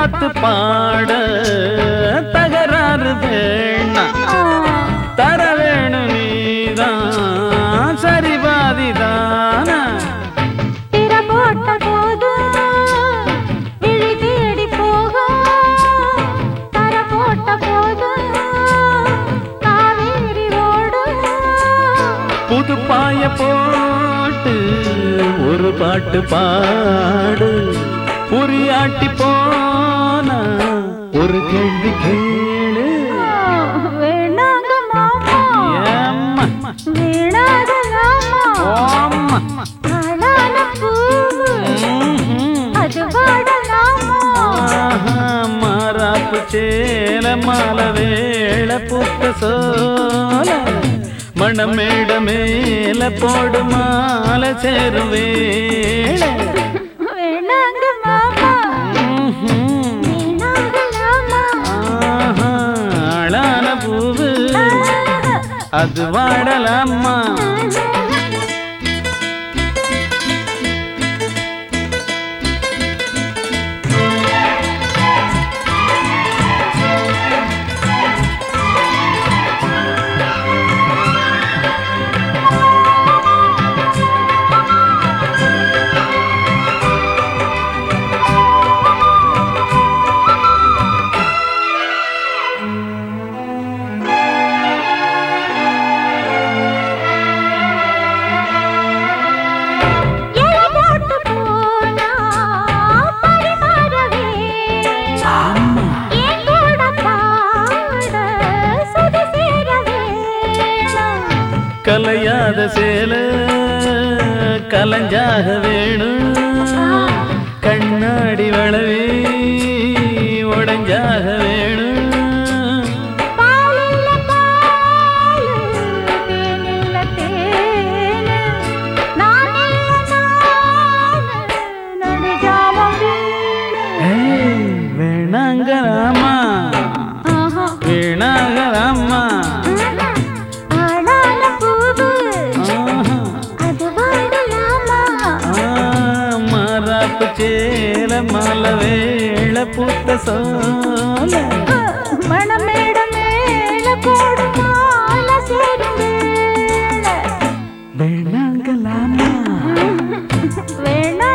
பார்த்து பாட தகராறு வேணாம் தர வேணும் நீதான் சரி பாதிதானா திற போட்ட போதும் விழி தேடி போகும் தர போட்ட போதும் காவேரி ஓடும் புது பாய போட்டு ஒரு பாட்டு பாடு புரியாட்டி போனா ஒரு கேள்வி கேளு வேணாங்க மாமா ஏம்மா, வேணாத ராமா ஓம்மா. அழான பூவு ம்ஹும். அது வாடலாமா ஆஹா, மாறாப்பு சேல மால வேள புத்த சோல மணமேட மேல போடு மால சேரும் வேளை வேணாங்க மாமா ம்ஹும். வேணாங்க ராமா ஆஹா, அழான பூவு அது வாடலாமா எல போட்டு போனா பரிமாறவே என் கூட பாட சுதி சேரவே கலையாத சேல கலைஞ்சாக வேணும் கண்ணாடி வளவி உடஞ்சாக வேணும் பாலில்ல பாலு தேனில்ல தேனு நானில்ல நானு நடுஜாமம் வீணு ஏய், வேணாங்க ராமா ஆஹா வேணாங்க ராமா ஆளான பூவு ஆஹா, அது வாடலாமா ஆ, மாறாப்பு சேல மல வேள புத்த சோல மணமேட மேல போடும் மால சேரும் வேளை. வேணாங்க லாமா வேணா